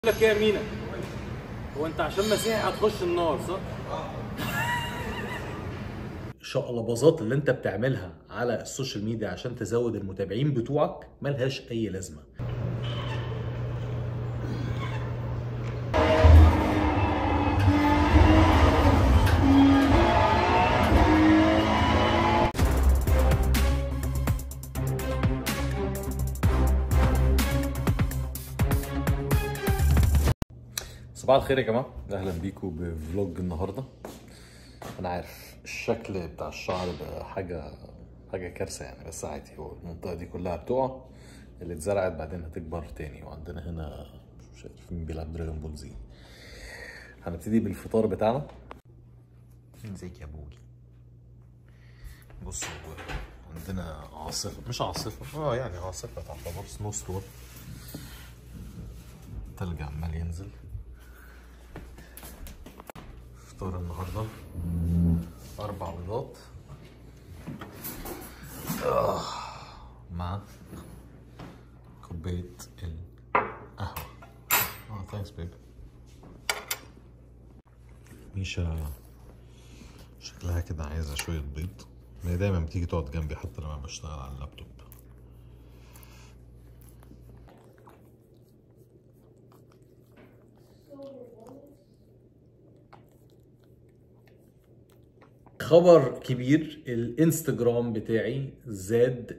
لك ايه يا مينا هو انت عشان مسيحي هتخش النار صح الشقلباظات اللي انت بتعملها على السوشيال ميديا عشان تزود المتابعين بتوعك ملهاش اي لازمه صباح الخير يا جماعه اهلا بيكم بفلوج النهارده انا عارف الشكل بتاع الشعر بقى حاجه حاجه كارثه يعني بس عادي هو المنطقه دي كلها بتقع اللي اتزرعت بعدين هتكبر تاني وعندنا هنا مش عارف مين بيلعب دراجون بول زي هنبتدي بالفطار بتاعنا ازيك يا بوجي بصوا عندنا عاصفه مش عاصفه اه يعني عاصفه تعتبر سنو ستور تلج عمال ينزل فطار النهارده اربع بيضات آه، مع كوبايه القهوه اه ثانكس بيب ميشا شكلها كده عايزه شويه بيض ما هي دايما بتيجي تقعد جنبي حتى لما بشتغل على اللابتوب خبر كبير الانستجرام بتاعي زاد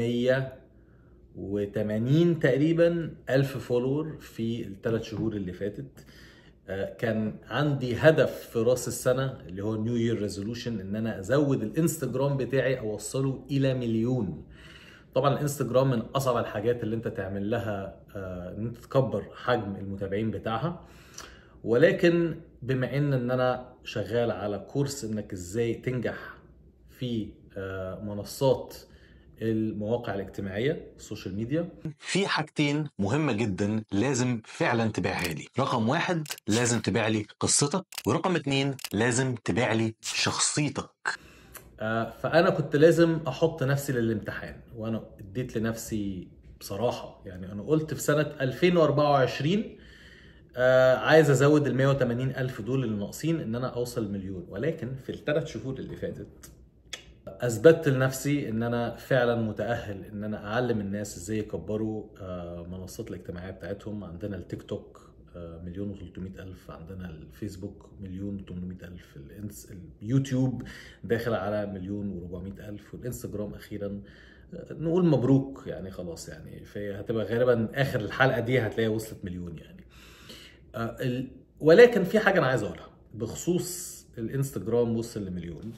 180 تقريبا الف فولور في الثلاث شهور اللي فاتت آه، كان عندي هدف في راس السنه اللي هو نيو يير ريزولوشن ان انا ازود الانستجرام بتاعي اوصله الى مليون طبعا الانستجرام من اصعب الحاجات اللي انت تعمل لها آه، ان انت تكبر حجم المتابعين بتاعها ولكن بما ان ان انا شغال على كورس انك ازاي تنجح في آه، منصات المواقع الاجتماعيه السوشيال ميديا في حاجتين مهمة جدا لازم فعلا تبيعها لي رقم واحد لازم تبيع لي قصتك ورقم اتنين لازم تبيع لي شخصيتك آه، فانا كنت لازم احط نفسي للامتحان وانا اديت لنفسي بصراحه يعني انا قلت في سنه 2024 آه، عايز ازود ال 180 الف دول اللي ناقصين ان انا اوصل مليون ولكن في الثلاث شهور اللي فاتت اثبتت لنفسي ان انا فعلا متاهل ان انا اعلم الناس ازاي يكبروا آه، منصات الاجتماعيه بتاعتهم عندنا التيك توك آه، مليون و300 الف عندنا الفيسبوك مليون و800 الف الانس اليوتيوب داخل على مليون و400 الف والانستجرام اخيرا آه، نقول مبروك يعني خلاص يعني فهي هتبقى غالبا اخر الحلقه دي هتلاقيها وصلت مليون يعني آه، ال- ولكن في حاجه انا عايز اقولها بخصوص الانستجرام وصل لمليون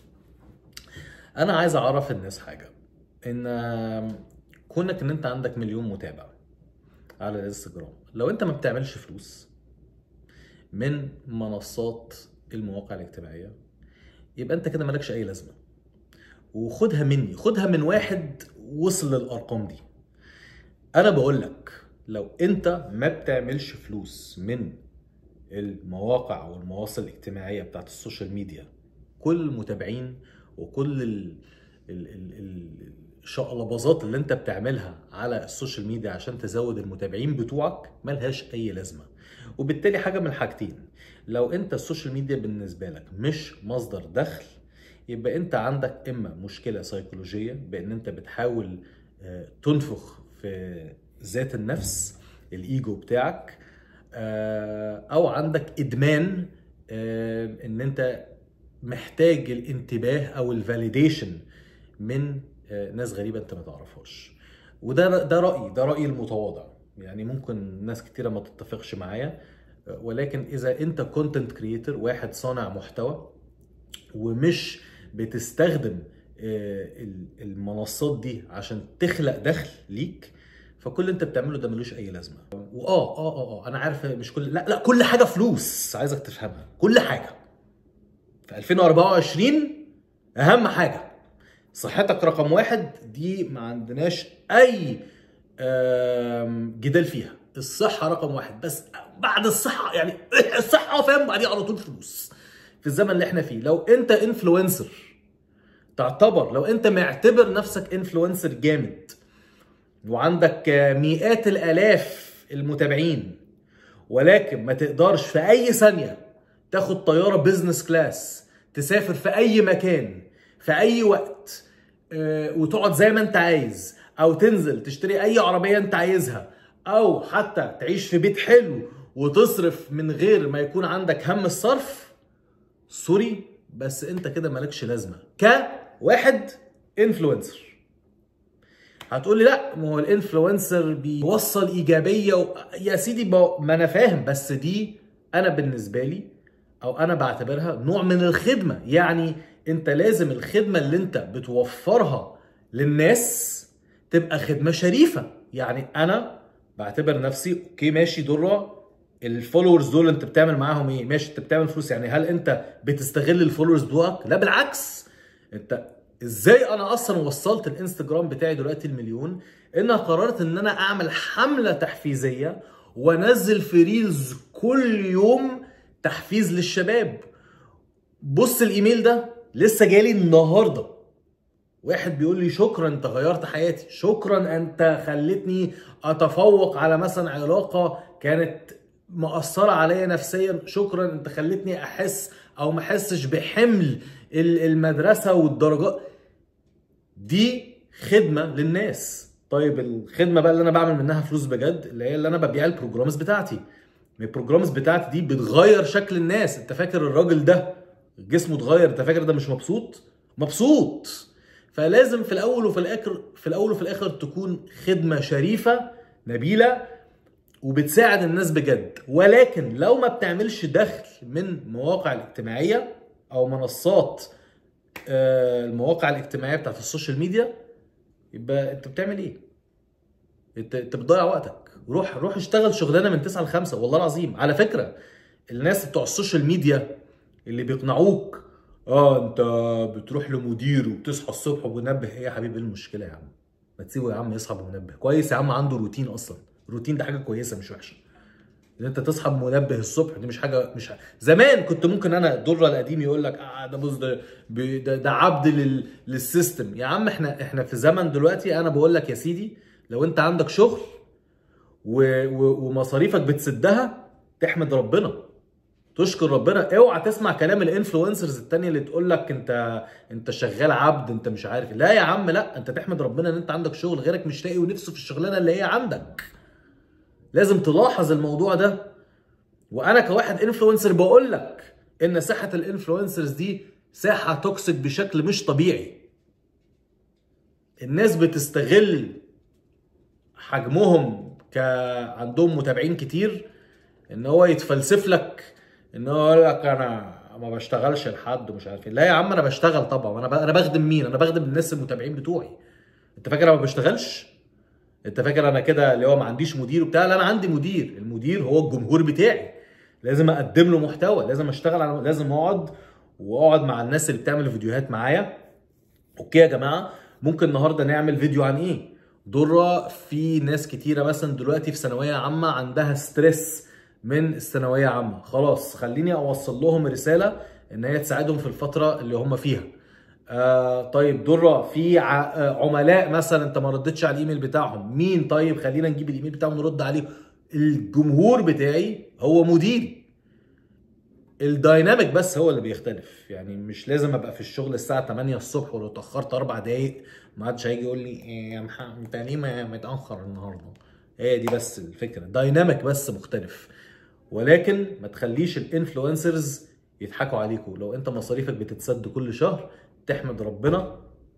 انا عايز اعرف الناس حاجه ان آم، كونك ان انت عندك مليون متابع على الانستجرام لو انت ما بتعملش فلوس من منصات المواقع الاجتماعيه يبقى انت كده مالكش اي لازمه وخدها مني خدها من واحد وصل للارقام دي انا بقول لك لو انت ما بتعملش فلوس من المواقع والمواصل الاجتماعيه بتاعت السوشيال ميديا كل المتابعين وكل ال- ال- ال- ال- الشقلباظات اللي انت بتعملها على السوشيال ميديا عشان تزود المتابعين بتوعك ملهاش اي لازمه وبالتالي حاجه من الحاجتين لو انت السوشيال ميديا بالنسبه لك مش مصدر دخل يبقى انت عندك اما مشكله سيكولوجيه بان انت بتحاول آه، تنفخ في ذات النفس الايجو بتاعك آه، او عندك ادمان آه، ان انت محتاج الانتباه او الفاليديشن من آه، ناس غريبه انت ما تعرفهاش وده ده رايي ده رايي المتواضع يعني ممكن ناس كتيره ما تتفقش معايا آه، ولكن اذا انت كونتنت كريتور واحد صانع محتوى ومش بتستخدم آه، ال- المنصات دي عشان تخلق دخل ليك فكل اللي انت بتعمله ده ملوش اي لازمه واه اه اه اه انا عارف مش كل لا لا كل حاجه فلوس عايزك تفهمها كل حاجه في 2024 اهم حاجه صحتك رقم واحد دي ما عندناش اي آم، جدال فيها الصحه رقم واحد بس بعد الصحه يعني الصحه فاهم بعدين على طول فلوس في الزمن اللي احنا فيه لو انت انفلونسر تعتبر لو انت معتبر نفسك انفلونسر جامد وعندك مئات الالاف المتابعين ولكن ما تقدرش في اي ثانيه تاخد طياره بزنس كلاس تسافر في اي مكان في اي وقت آه، وتقعد زي ما انت عايز او تنزل تشتري اي عربيه انت عايزها او حتى تعيش في بيت حلو وتصرف من غير ما يكون عندك هم الصرف سوري بس انت كده مالكش لازمه كواحد انفلونسر هتقولي لا ما هو الانفلونسر بيوصل ايجابيه و... يا سيدي ب... ما انا فاهم بس دي انا بالنسبه لي او انا بعتبرها نوع من الخدمه يعني انت لازم الخدمه اللي انت بتوفرها للناس تبقى خدمه شريفه يعني انا بعتبر نفسي اوكي ماشي دره الفولورز دول انت بتعمل معاهم ايه ماشي انت بتعمل فلوس يعني هل انت بتستغل الفولورز بتوعك لا بالعكس انت ازاي انا اصلا وصلت الانستجرام بتاعي دلوقتي المليون ان أنا قررت ان انا اعمل حمله تحفيزيه وانزل في ريلز كل يوم تحفيز للشباب بص الايميل ده لسه جالي النهارده واحد بيقول لي شكرا انت غيرت حياتي شكرا انت خلتني اتفوق على مثلا علاقه كانت مأثرة عليا نفسيا شكرا انت خلتني احس او ما احسش بحمل ال- المدرسة والدرجات دي خدمة للناس طيب الخدمة بقى اللي انا بعمل منها فلوس بجد اللي هي اللي انا ببيع البروجرامز بتاعتي البروجرامز بتاعتي دي بتغير شكل الناس انت فاكر الراجل ده جسمه اتغير انت فاكر ده مش مبسوط مبسوط فلازم في الاول وفي الاخر في الاول وفي الاخر تكون خدمه شريفه نبيله وبتساعد الناس بجد ولكن لو ما بتعملش دخل من مواقع الاجتماعيه او منصات آه، المواقع الاجتماعيه بتاعت السوشيال ميديا يبقى انت بتعمل ايه؟ انت انت بتضيع وقتك روح روح اشتغل شغلانه من 9 ل 5 والله العظيم على فكره الناس بتوع السوشيال ميديا اللي بيقنعوك اه انت بتروح لمدير وبتصحى الصبح بمنبه ايه يا حبيبي ايه المشكله يا عم ما تسيبه يا عم يصحى بمنبه كويس يا عم عنده روتين اصلا الروتين ده حاجه كويسه مش وحشه ان انت تصحى بمنبه الصبح دي مش حاجه مش ح... زمان كنت ممكن انا دره القديم يقول لك اه ده بص ده ب- ده, ده عبد لل... للسيستم يا عم احنا احنا في زمن دلوقتي انا بقول لك يا سيدي لو انت عندك شغل و... و... ومصاريفك بتسدها تحمد ربنا تشكر ربنا اوعى تسمع كلام الانفلونسرز التانية اللي تقول لك انت انت شغال عبد انت مش عارف لا يا عم لا انت تحمد ربنا ان انت عندك شغل غيرك مش لاقي ونفسه في الشغلانه اللي هي عندك لازم تلاحظ الموضوع ده وانا كواحد انفلونسر بقول لك ان ساحه الانفلونسرز دي ساحه توكسيك بشكل مش طبيعي الناس بتستغل حجمهم ك عندهم متابعين كتير ان هو يتفلسف لك ان هو يقول لك انا ما بشتغلش لحد ومش عارف ايه لا يا عم انا بشتغل طبعا انا ب... انا بخدم مين انا بخدم الناس المتابعين بتوعي انت فاكر انا ما بشتغلش انت فاكر انا كده اللي هو ما عنديش مدير وبتاع لا انا عندي مدير المدير هو الجمهور بتاعي لازم اقدم له محتوى لازم اشتغل على لازم اقعد واقعد مع الناس اللي بتعمل فيديوهات معايا اوكي يا جماعه ممكن النهارده نعمل فيديو عن ايه ضرة في ناس كتيره مثلا دلوقتي في ثانويه عامه عندها ستريس من الثانويه عامه خلاص خليني اوصل لهم رساله ان هي تساعدهم في الفتره اللي هم فيها آه طيب درة في ع- آه، عملاء مثلا انت ما ردتش على الايميل بتاعهم مين طيب خلينا نجيب الايميل بتاعهم نرد عليه الجمهور بتاعي هو مديري الدايناميك بس هو اللي بيختلف يعني مش لازم ابقى في الشغل الساعه 8 الصبح ولو اتاخرت اربع دقايق ما حدش هيجي يقول لي إيه يا محمد انت ليه ما- متاخر النهارده هي دي بس الفكره دايناميك بس مختلف ولكن ما تخليش الانفلونسرز يضحكوا عليكم لو انت مصاريفك بتتسد كل شهر تحمد ربنا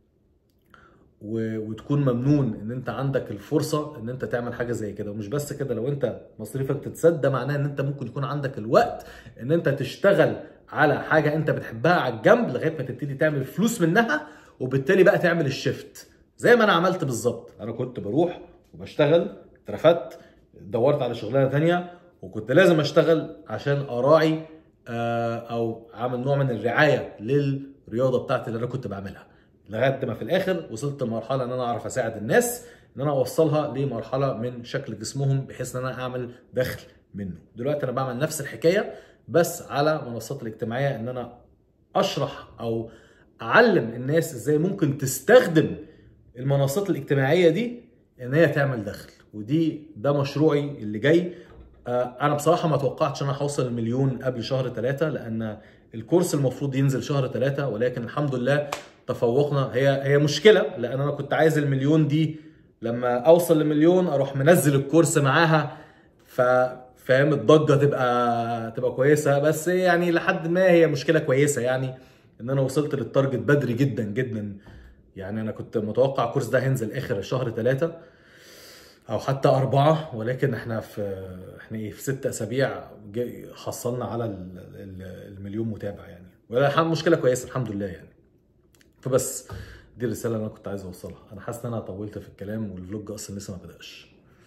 و... وتكون ممنون ان انت عندك الفرصه ان انت تعمل حاجه زي كده ومش بس كده لو انت مصاريفك تتسد ده معناه ان انت ممكن يكون عندك الوقت ان انت تشتغل على حاجه انت بتحبها على الجنب لغايه ما تبتدي تعمل فلوس منها وبالتالي بقى تعمل الشيفت زي ما انا عملت بالظبط انا كنت بروح وبشتغل اترفدت دورت على شغلانه تانية وكنت لازم اشتغل عشان اراعي آه، او اعمل نوع من الرعايه للرياضه بتاعتي اللي انا كنت بعملها لغايه ما في الاخر وصلت لمرحله ان انا اعرف اساعد الناس ان انا اوصلها لمرحله من شكل جسمهم بحيث ان انا اعمل دخل منه دلوقتي انا بعمل نفس الحكايه بس على منصات الاجتماعيه ان انا اشرح او اعلم الناس ازاي ممكن تستخدم المنصات الاجتماعيه دي ان هي تعمل دخل ودي ده مشروعي اللي جاي آه، انا بصراحه ما توقعتش ان انا هوصل المليون قبل شهر ثلاثة لان الكورس المفروض ينزل شهر ثلاثة ولكن الحمد لله تفوقنا هي هي مشكله لان انا كنت عايز المليون دي لما اوصل لمليون اروح منزل الكورس معاها ف فاهم الضجه تبقى تبقى كويسه بس يعني لحد ما هي مشكله كويسه يعني ان انا وصلت للتارجت بدري جدا جدا يعني انا كنت متوقع الكورس ده هينزل اخر شهر ثلاثة او حتى اربعة ولكن احنا في احنا ايه في ست اسابيع جي- حصلنا على ال- ال- المليون متابع يعني ولا مشكله كويسه الحمد لله يعني فبس دي الرساله اللي انا كنت عايز اوصلها انا حاسس ان انا طولت في الكلام والفلوج اصلا لسه ما بداش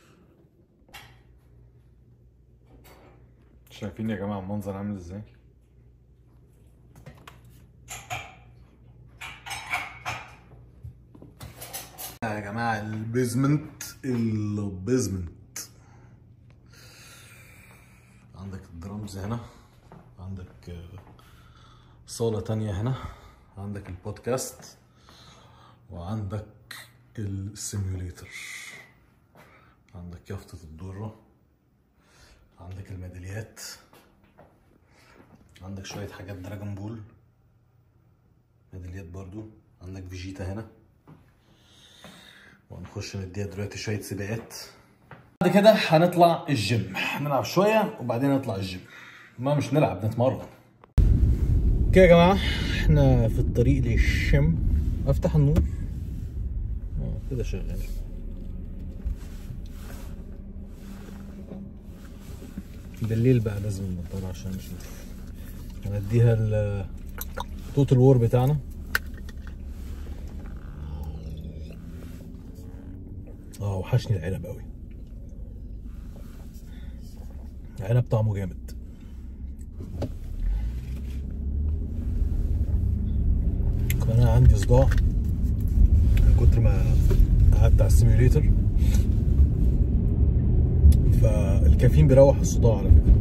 شايفين يا جماعه المنظر عامل ازاي يا جماعه البيزمنت البيزمنت عندك الدرامز هنا عندك آه، صالة تانية هنا عندك البودكاست وعندك السيميوليتر عندك يافطة الذرة عندك الميداليات عندك شوية حاجات دراجون بول ميداليات برضو عندك فيجيتا هنا وهنخش نديها دلوقتي شوية سباقات بعد كده هنطلع الجيم نلعب شوية وبعدين نطلع الجيم ما مش نلعب نتمرن اوكي يا جماعة احنا في الطريق للجيم افتح النور اه كده شغال بالليل بقى لازم النضارة عشان نشوف هنديها التوتال وور بتاعنا اه وحشني العنب قوي العنب طعمه جامد كمان انا عندي صداع من كتر ما قعدت على السيميوليتر فالكافيين بيروح الصداع على فكره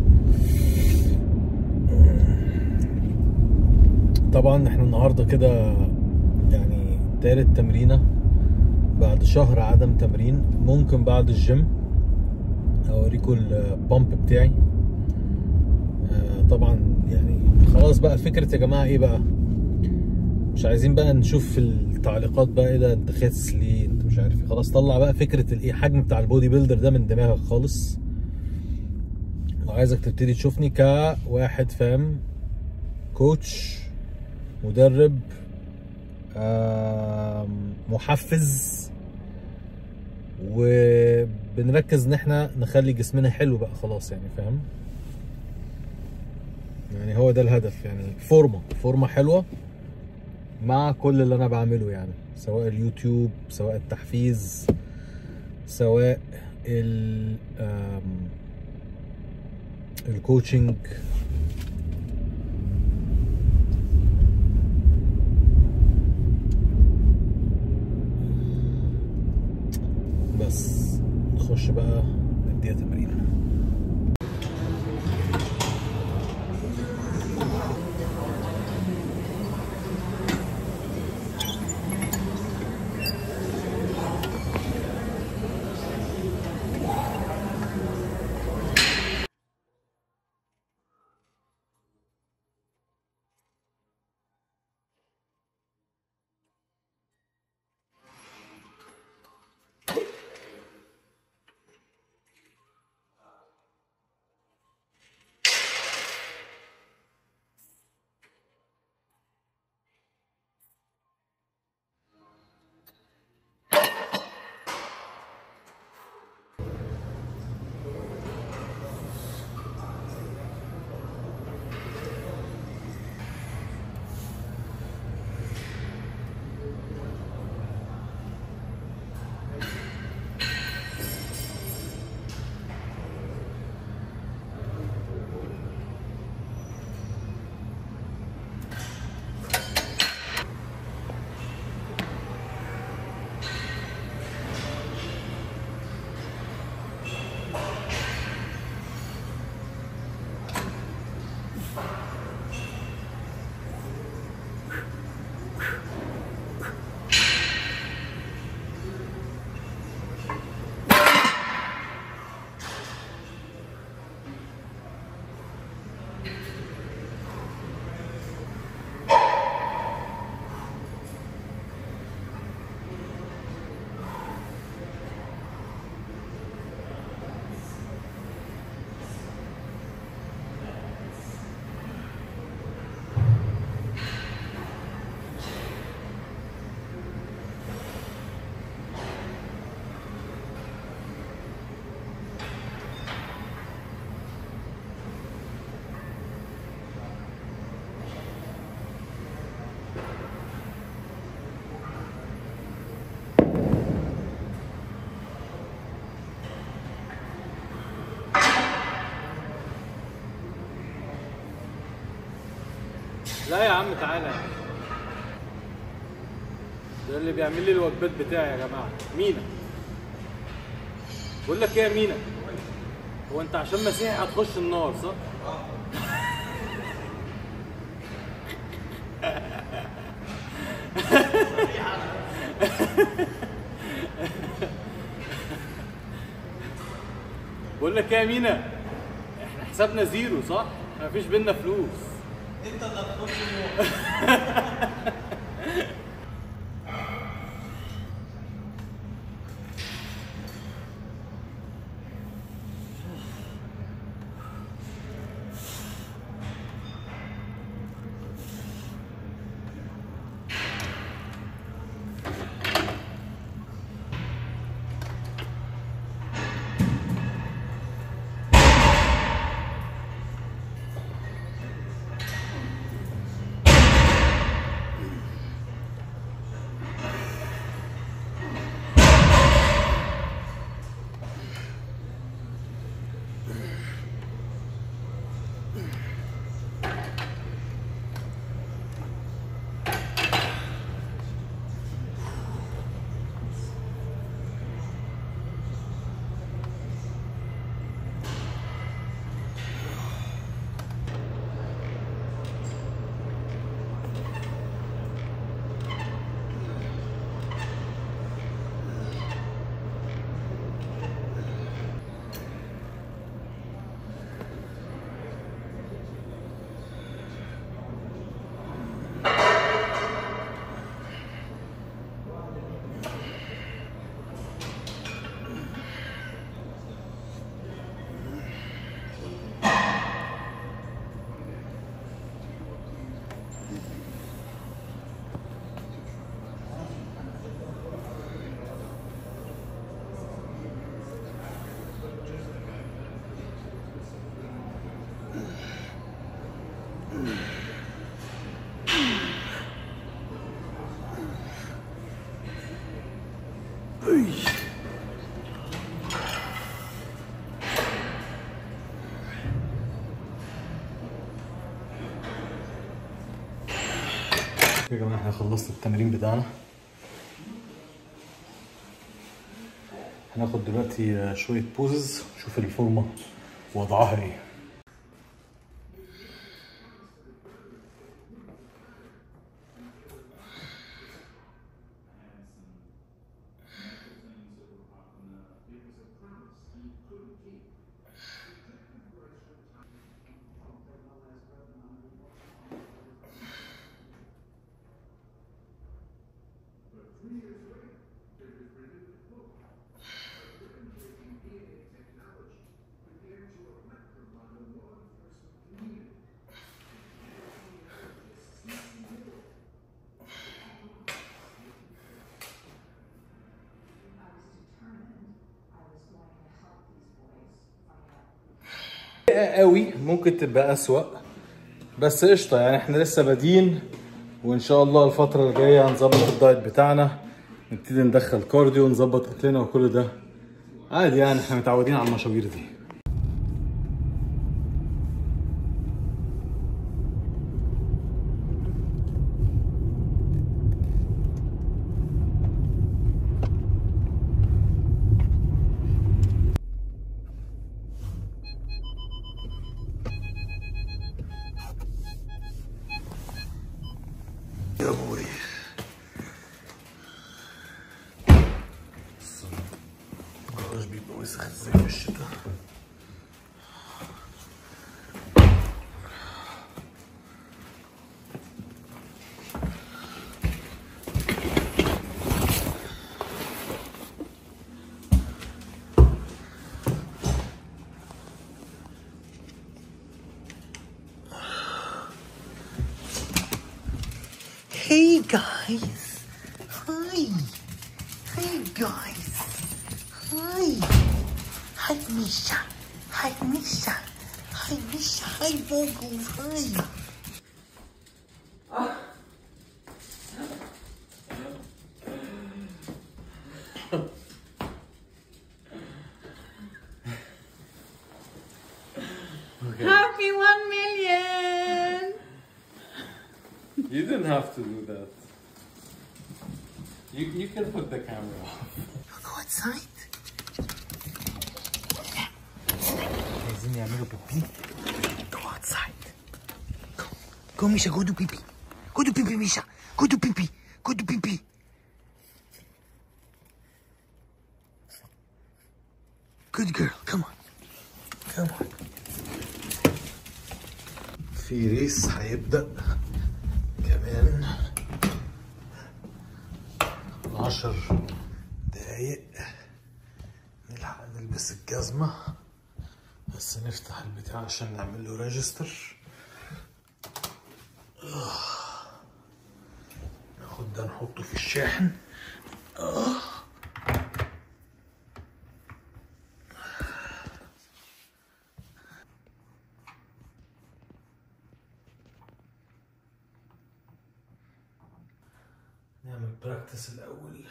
طبعا احنا النهارده كده يعني تالت تمرينه بعد شهر عدم تمرين ممكن بعد الجيم اوريكم البامب بتاعي آه، طبعا يعني خلاص بقى فكرة يا جماعة ايه بقى مش عايزين بقى نشوف في التعليقات بقى ايه ده انت خاسس ليه انت مش عارف ايه خلاص طلع بقى فكرة الايه حجم بتاع البودي بيلدر ده من دماغك خالص وعايزك تبتدي تشوفني كواحد فاهم كوتش مدرب آم، محفز وبنركز ان احنا نخلي جسمنا حلو بقى خلاص يعني فاهم يعني هو ده الهدف يعني فورمه فورمه حلوه مع كل اللي انا بعمله يعني سواء اليوتيوب سواء التحفيز سواء ال آم، الكوتشنج بس نخش بقى نديها تمرين لا يا عم تعالى يا عم. ده اللي بيعمل لي الوجبات بتاعي يا جماعه مينا بقول لك ايه يا مينا هو انت عشان مسيحي هتخش النار صح؟ بقول لك ايه يا مينا احنا حسابنا زيرو صح؟ احنا مفيش بينا فلوس يا جماعه احنا خلصنا التمرين بتاعنا هناخد دلوقتي شويه بوزز نشوف الفورمه وضعها ايه قوي ممكن تبقى اسوأ بس قشطه يعني احنا لسه بادئين وان شاء الله الفتره الجايه هنظبط الدايت بتاعنا نبتدي ندخل كارديو ونظبط اكلنا وكل ده عادي يعني احنا متعودين على المشاوير دي يا ابوي الجراج بيبقى وسخ ازاي في الشتاء Hey guys. Hi. Hey guys. Hi. Hi Misha. Hi Misha. Hi Misha. Hi Vogels. Hi. Happy 1 million! You didn't have to do that. You, you can put the camera off. Go outside. عايزين يعملوا بيبي. Go outside. Go. Go, Misha. Go do pee-pee. Go do pee-pee, Misha. Go do pee-pee. Go do pee-pee. Good girl. Come on. Come on. في ريس هيبدأ كمان عشر دقايق نلحق نلبس الجزمة بس نفتح البتاع عشان نعمل له ريجستر ناخد ده نحطه في الشاحن نعمل براكتس الأول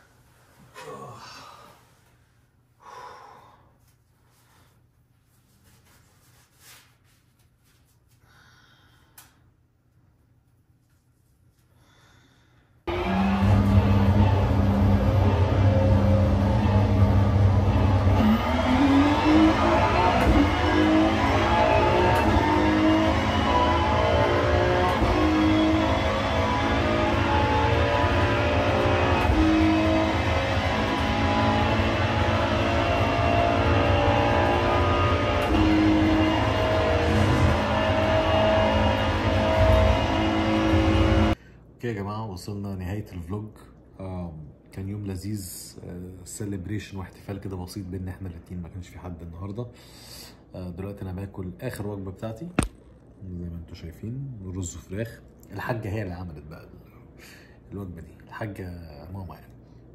اوكي يا جماعه وصلنا نهايه الفلوج آم، كان يوم لذيذ سيلبريشن واحتفال كده بسيط بينا احنا الاتنين ما كانش في حد النهارده آه، دلوقتي انا باكل اخر وجبه بتاعتي زي ما انتم شايفين رز وفراخ الحاجه هي اللي عملت بقى ال- الوجبه دي الحاجه ماما يعني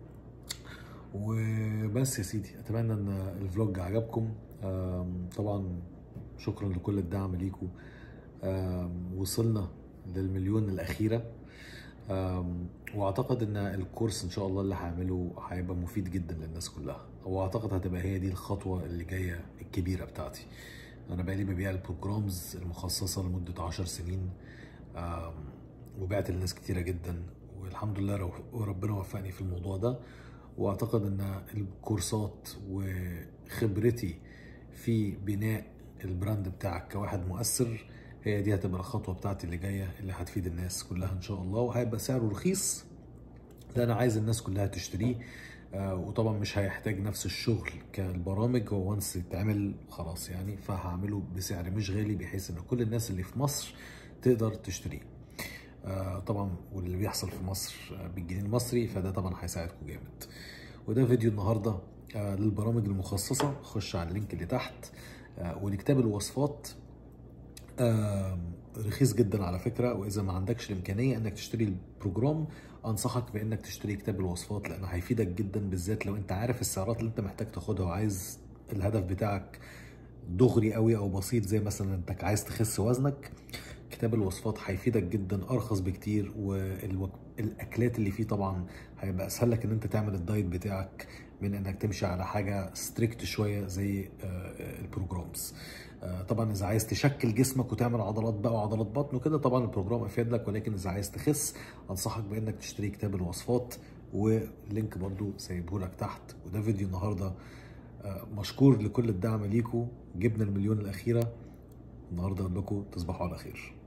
وبس يا سيدي اتمنى ان الفلوج عجبكم آم، طبعا شكرا لكل الدعم ليكم آم، وصلنا للمليون الاخيره آم، واعتقد ان الكورس ان شاء الله اللي هعمله هيبقى مفيد جدا للناس كلها واعتقد هتبقى هي دي الخطوه اللي جايه الكبيره بتاعتي انا بقالي ببيع البروجرامز المخصصه لمده عشر سنين آم، وبعت لناس كتيره جدا والحمد لله رو- وربنا وفقني في الموضوع ده واعتقد ان الكورسات وخبرتي في بناء البراند بتاعك كواحد مؤثر هي دي هتبقى الخطوه بتاعتي اللي جايه اللي هتفيد الناس كلها ان شاء الله وهيبقى سعره رخيص لان انا عايز الناس كلها تشتريه آه، وطبعا مش هيحتاج نفس الشغل كالبرامج هو وانس يتعمل خلاص يعني فهعمله بسعر مش غالي بحيث ان كل الناس اللي في مصر تقدر تشتريه آه، طبعا واللي بيحصل في مصر آه، بالجنيه المصري فده طبعا هيساعدكم جامد وده فيديو النهارده آه، للبرامج المخصصه خش على اللينك اللي تحت آه، ولكتاب الوصفات آم، رخيص جدا على فكره واذا ما عندكش الامكانيه انك تشتري البروجرام انصحك بانك تشتري كتاب الوصفات لانه هيفيدك جدا بالذات لو انت عارف السعرات اللي انت محتاج تاخدها وعايز الهدف بتاعك دغري قوي او بسيط زي مثلا انك عايز تخس وزنك كتاب الوصفات هيفيدك جدا ارخص بكتير والاكلات اللي فيه طبعا هيبقى اسهل لك ان انت تعمل الدايت بتاعك من انك تمشي على حاجه ستريكت شويه زي آه، البروجرامز آه، طبعا اذا عايز تشكل جسمك وتعمل عضلات بقى وعضلات بطن وكده طبعا البروجرام افيد لك ولكن اذا عايز تخس انصحك بانك تشتري كتاب الوصفات ولينك برضو سايبهولك تحت وده فيديو النهارده آه، مشكور لكل الدعم ليكم جبنا المليون الاخيره النهارده اقول لكم تصبحوا على خير